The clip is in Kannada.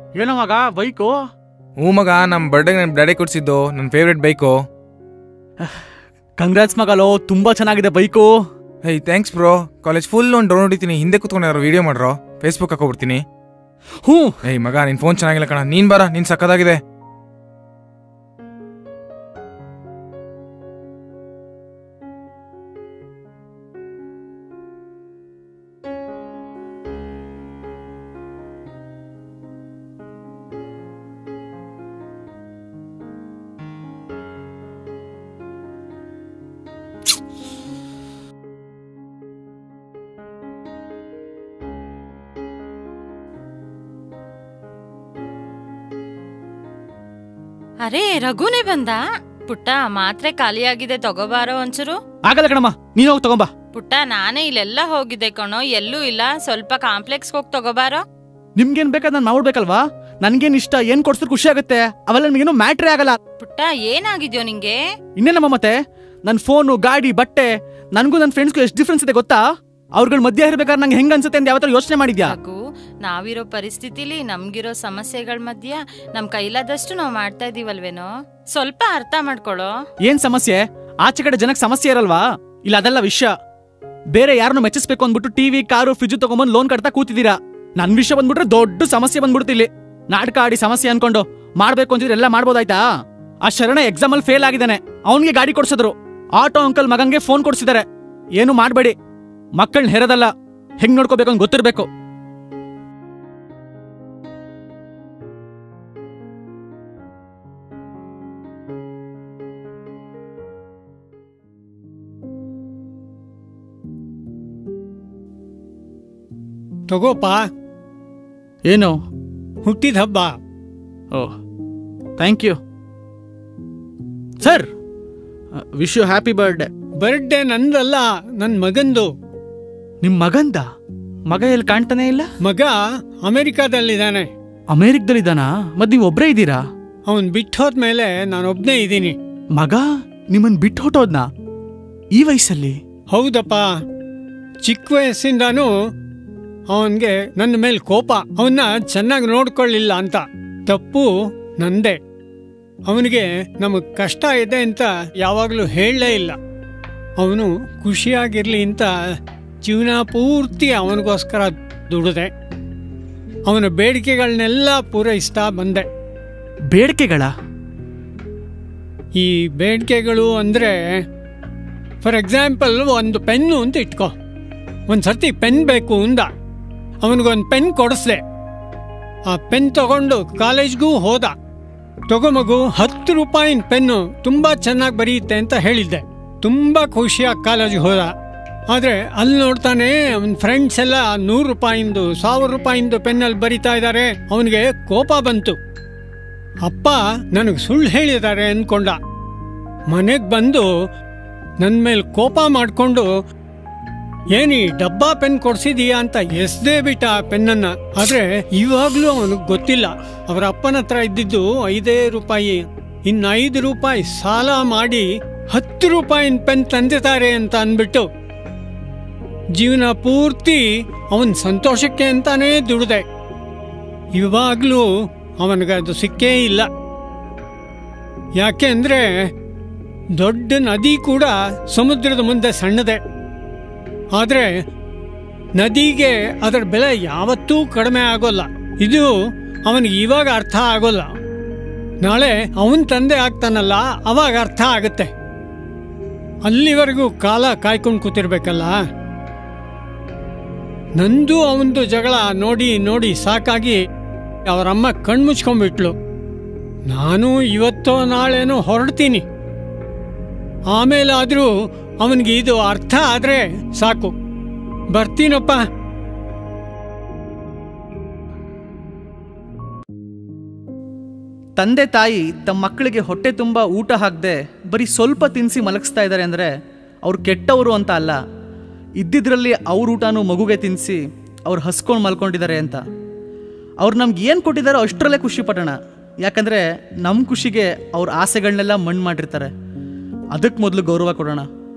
ಏನೋ ಮಗ ಬೈಕು ಹ್ಞೂ ಮಗ ನಮ್ಮ ಬರ್ಡೇಗೆ ನನ್ನ ಡ್ಯಾಡಿ ಕೊಡ್ಸಿದ್ದು ನನ್ನ ಫೇವ್ರೆಟ್ ಬೈಕು ಕಂಗ್ರಾಟ್ಸ್ ಮಗಲೋ ತುಂಬಾ ಚೆನ್ನಾಗಿದೆ bike hey thanks bro college full ಒಂದು ಡೌನ್ ಹೊಡಿತೀನಿ ಹಿಂದೆ ಕುತ್ಕೊಂಡು ಯಾರೋ ವಿಡಿಯೋ ಮಾಡ್ರೋ ಫೇಸ್ಬುಕ್ ಹಾಕೋಬಿಡ್ತೀನಿ ಹ್ಞೂ ಏಯ್ ಮಗ ನಿನ್ ಫೋನ್ ಚೆನ್ನಾಗಿಲ್ಲ ಕಣ ನೀನ್ ಬರ ನೀನ್ ಸಕ್ಕದಾಗಿದೆ ಅರೆ ರಘುನೇ ಬಂದ ಪುಟ್ಟ ಮಾತ್ರೆ ಖಾಲಿಯಾಗಿದೆ ತಗೋಬಾರೋ ಒಂಚೂರು ಆಗಲ್ಲ ಕಣಮ್ಮ ನೀನು ಹೋಗಿ ತಗೊಂಬಾ ಪುಟ್ಟ ನಾನೇ ಇಲ್ಲೆಲ್ಲ ಹೋಗಿದ್ದೆ ಕಣೋ ಎಲ್ಲೂ ಇಲ್ಲ ಸ್ವಲ್ಪ ಕಾಂಪ್ಲೆಕ್ಸ್ ಹೋಗಿ ತಗೋಬಾರೋ ನಿಮ್ಗೇನ್ ಬೇಕಾದ್ ನಾನು ಮಾಡ್ಬೇಕಲ್ವಾ ನನ್ಗೇನ್ ಇಷ್ಟ ಏನ್ ಕೊಡ್ಸಿದ್ರೆ ಖುಷಿ ಆಗುತ್ತೆ ಅವೆಲ್ಲ ನಿಮ್ಗೇನು ಮ್ಯಾಟ್ರೇ ಆಗಲ್ಲ ಪುಟ್ಟ ಏನಾಗಿದ್ಯೋ ನಿಂಗೆ ಇನ್ನೇನಮ್ಮ ಮತ್ತೆ ನನ್ನ ಫೋನು ಗಾಡಿ ಬಟ್ಟೆ ನನಗೂ ನನ್ನ ಫ್ರೆಂಡ್ಸ್ಗೂ ಎಷ್ಟು ಡಿಫ್ರೆನ್ಸ್ ಇದೆ ಗೊತ್ತಾ ಅವ್ರಗಳ ಮಧ್ಯೆ ಇರ್ಬೇಕಾದ್ರೆ ನಂಗೆ ಹೆಂಗ್ ಅನ್ಸುತ್ತೆ ಅಂತ ಯಾವತ್ತಾರು ಯೋಚನೆ ಮಾಡಿದ್ಯಾ ರಘು ನಾವಿರೋ ಪರಿಸ್ಥಿತಿಲಿ ನಮ್ಗಿರೋ ಸಮಸ್ಯೆಗಳ ಮಧ್ಯ ನಮ್ ಕೈಲಾದಷ್ಟು ನಾವ್ ಮಾಡ್ತಾ ಇದೀವಲ್ವೇನೋ ಸ್ವಲ್ಪ ಅರ್ಥ ಮಾಡ್ಕೊಳ್ಳೋ ಏನ್ ಸಮಸ್ಯೆ ಆಚೆ ಕಡೆ ಜನಕ್ಕೆ ಸಮಸ್ಯೆ ಇರಲ್ವಾ ಇಲ್ಲ ಅದೆಲ್ಲ ವಿಷಯ ಬೇರೆ ಯಾರನ್ನು ಮೆಚ್ಚಿಸ್ಬೇಕು ಅಂದ್ಬಿಟ್ಟು ಟಿವಿ ಕಾರು ಫ್ರಿಜ್ ತಗೊಂಬಂದು ಲೋನ್ ಕಟ್ತಾ ಕೂತಿದ್ದೀರಾ ನನ್ ವಿಷಯ ಬಂದ್ಬಿಟ್ರೆ ದೊಡ್ಡ ಸಮಸ್ಯೆ ಬಂದ್ಬಿಡ್ತು ಇಲ್ಲಿ ನಾಟಕ ಆಡಿ ಸಮಸ್ಯೆ ಅನ್ಕೊಂಡು ಮಾಡ್ಬೇಕು ಅಂತಿದ್ರೆ ಎಲ್ಲ ಮಾಡ್ಬೋದಾಯ್ತಾ ಆ ಶರಣ ಎಕ್ಸಾಮ್ ಅಲ್ಲಿ ಫೇಲ್ ಆಗಿದ್ದಾನೆ ಅವನಿಗೆ ಗಾಡಿ ಕೊಡ್ಸಿದ್ರು ಆಟೋ ಅಂಕಲ್ ಮಗಂಗೆ ಫೋನ್ ಕೊಡ್ಸಿದ್ದಾರೆ ಏನು ಮಾಡ್ಬೇಡಿ ಮಕ್ಕಳನ್ನ ಹೆರದಲ್ಲ ಹೆಂಗ್ ನೋಡ್ಕೋಬೇಕು ಅಂತ ಗೊತ್ತಿರ್ಬೇಕು ತಗೋಪ ಏನು ಹುಟ್ಟಿದ ಹಬ್ಬ oh thank you sir wish you happy birthday birthday ನಂದಲ್ಲ ನನ್ನ ಮಗಂದು ನಿಮ್ ಮಗಂದ ಮಗ ಎಲ್ಲಿ ಕಾಣ್ತಾನೆ ಇಲ್ಲ ಮಗ ಅಮೆರಿಕಾದಲ್ಲಿದ್ದಾನೆ ಅಮೇರಿಕದಲ್ಲಿದ್ದಾನಾ ಮತ್ ನೀವು ಒಬ್ರೇ ಇದ್ದೀರಾ ಅವನ್ ಬಿಟ್ಟು ಹೋದ್ಮೇಲೆ ನಾನೊಬ್ನೇ ಇದ್ದೀನಿ ಮಗ ನಿಮ್ಮನ್ ಬಿಟ್ಟು ಹೊಟ್ಟೋದ್ನಾ ಈ ವಯಸ್ಸಲ್ಲಿ ಹೌದಪ್ಪ ಚಿಕ್ಕ ವಯಸ್ಸಿಂದಾನು ಅವನ್ಗೆ ನನ್ನ ಮೇಲೆ ಕೋಪ ಅವನ್ನ ಚೆನ್ನಾಗಿ ನೋಡ್ಕೊಳ್ಳಿಲ್ಲ ಅಂತ ತಪ್ಪು ನಂದೇ ಅವನಿಗೆ ನಮಗ್ ಕಷ್ಟ ಇದೆ ಅಂತ ಯಾವಾಗಲೂ ಹೇಳಲೇ ಇಲ್ಲ ಅವನು ಖುಷಿಯಾಗಿರ್ಲಿ ಅಂತ ಜೀವನ ಪೂರ್ತಿ ಅವನಿಗೋಸ್ಕರ ದುಡಿದೆ ಅವನ ಬೇಡಿಕೆಗಳನ್ನೆಲ್ಲ ಪೂರೈಸ್ತಾ ಬಂದೆ ಬೇಡಿಕೆಗಳ ಈ ಬೇಡಿಕೆಗಳು ಅಂದರೆ ಫಾರ್ ಎಕ್ಸಾಂಪಲ್ ಒಂದು ಪೆನ್ನು ಅಂತ ಇಟ್ಕೋ ಒಂದು ಸರ್ತಿ ಪೆನ್ ಬೇಕು ಅಂದ ಅವನಿಗೊಂದು ಪೆನ್ ಕೊಡಿಸ್ದೆ ಆ ಪೆನ್ ತಗೊಂಡು ಕಾಲೇಜ್ಗೂ ಹೋದ ತಗೋ ಮಗು ಹತ್ತು ರೂಪಾಯಿನ ಪೆನ್ನು ತುಂಬ ಚೆನ್ನಾಗಿ ಬರೆಯುತ್ತೆ ಅಂತ ಹೇಳಿದ್ದೆ ತುಂಬ ಖುಷಿಯಾಗಿ ಕಾಲೇಜಿಗೆ ಹೋದ ಆದರೆ ಅಲ್ಲಿ ನೋಡ್ತಾನೆ ಅವನ ಫ್ರೆಂಡ್ಸ್ ಎಲ್ಲ ನೂರು ರೂಪಾಯಿಂದು ಸಾವಿರ ರೂಪಾಯಿಂದು ಪೆನ್ನಲ್ಲಿ ಬರಿತಾ ಇದ್ದಾರೆ ಅವನಿಗೆ ಕೋಪ ಬಂತು ಅಪ್ಪ ನನಗೆ ಸುಳ್ಳು ಹೇಳಿದ್ದಾರೆ ಅಂದ್ಕೊಂಡ ಮನೆಗೆ ಬಂದು ನನ್ನ ಮೇಲೆ ಕೋಪ ಮಾಡಿಕೊಂಡು ಏನಿ ಡಬ್ಬಾ ಪೆನ್ ಕೊಡ್ಸಿದೀಯಾ ಅಂತ ಎಸ್ದೇ ಬಿಟ್ಟ ಆ ಪೆನ್ನನ್ನ ಆದ್ರೆ ಇವಾಗ್ಲೂ ಅವನಿಗೆ ಗೊತ್ತಿಲ್ಲ ಅವರ ಅಪ್ಪನ ಹತ್ರ ಇದ್ದಿದ್ದು ಐದೇ ರೂಪಾಯಿ ಇನ್ನು ಐದು ರೂಪಾಯಿ ಸಾಲ ಮಾಡಿ ಹತ್ತು ರೂಪಾಯಿನ ಪೆನ್ ತಂದಿದ್ದಾರೆ ಅಂತ ಅಂದ್ಬಿಟ್ಟು ಜೀವನ ಪೂರ್ತಿ ಅವನ್ ಸಂತೋಷಕ್ಕೆ ಅಂತಾನೇ ದುಡ್ದೆ ಇವಾಗ್ಲೂ ಅವನಿಗೆ ಅದು ಸಿಕ್ಕೇ ಇಲ್ಲ ಯಾಕೆ ಅಂದ್ರೆ ದೊಡ್ಡ ನದಿ ಕೂಡ ಸಮುದ್ರದ ಮುಂದೆ ಸಣ್ಣದೆ ಆದರೆ ನದಿಗೆ ಅದರ ಬೆಲೆ ಯಾವತ್ತೂ ಕಡಿಮೆ ಆಗೋಲ್ಲ ಇದು ಅವನಿಗೆ ಇವಾಗ ಅರ್ಥ ಆಗೋಲ್ಲ ನಾಳೆ ಅವನ ತಂದೆ ಆಗ್ತಾನಲ್ಲ ಅವಾಗ ಅರ್ಥ ಆಗುತ್ತೆ ಅಲ್ಲಿವರೆಗೂ ಕಾಲ ಕಾಯ್ಕೊಂಡು ಕೂತಿರ್ಬೇಕಲ್ಲ ನಂದು ಅವನದು ಜಗಳ ನೋಡಿ ನೋಡಿ ಸಾಕಾಗಿ ಅವರಮ್ಮ ಕಣ್ಮುಚ್ಕೊಂಡ್ಬಿಟ್ಲು ನಾನು ಇವತ್ತೋ ನಾಳೆನೋ ಹೊರಡ್ತೀನಿ ಆಮೇಲಾದರೂ ಅವನಿಗೆ ಇದು ಅರ್ಥ ಆದರೆ ಸಾಕು ಬರ್ತೀನಪ್ಪ ತಂದೆ ತಾಯಿ ತಮ್ಮ ಮಕ್ಕಳಿಗೆ ಹೊಟ್ಟೆ ತುಂಬ ಊಟ ಹಾಕದೆ ಬರೀ ಸ್ವಲ್ಪ ತಿನ್ನಿಸಿ ಮಲಗಿಸ್ತಾ ಇದ್ದಾರೆ ಅಂದರೆ ಅವ್ರು ಕೆಟ್ಟವರು ಅಂತ ಅಲ್ಲ ಇದ್ದಿದ್ರಲ್ಲಿ ಅವ್ರ ಊಟನೂ ಮಗುಗೆ ತಿನ್ನಿಸಿ ಅವ್ರು ಹಸ್ಕೊಂಡು ಮಲ್ಕೊಂಡಿದ್ದಾರೆ ಅಂತ ಅವ್ರು ನಮ್ಗೆ ಏನು ಕೊಟ್ಟಿದ್ದಾರೋ ಅಷ್ಟರಲ್ಲೇ ಖುಷಿ ಪಡೋಣ ಯಾಕಂದರೆ ನಮ್ಮ ಖುಷಿಗೆ ಅವ್ರ ಆಸೆಗಳನ್ನೆಲ್ಲ ಮಣ್ಣು ಮಾಡಿರ್ತಾರೆ ಅದಕ್ಕೆ ಮೊದಲು ಗೌರವ ಕೊಡೋಣ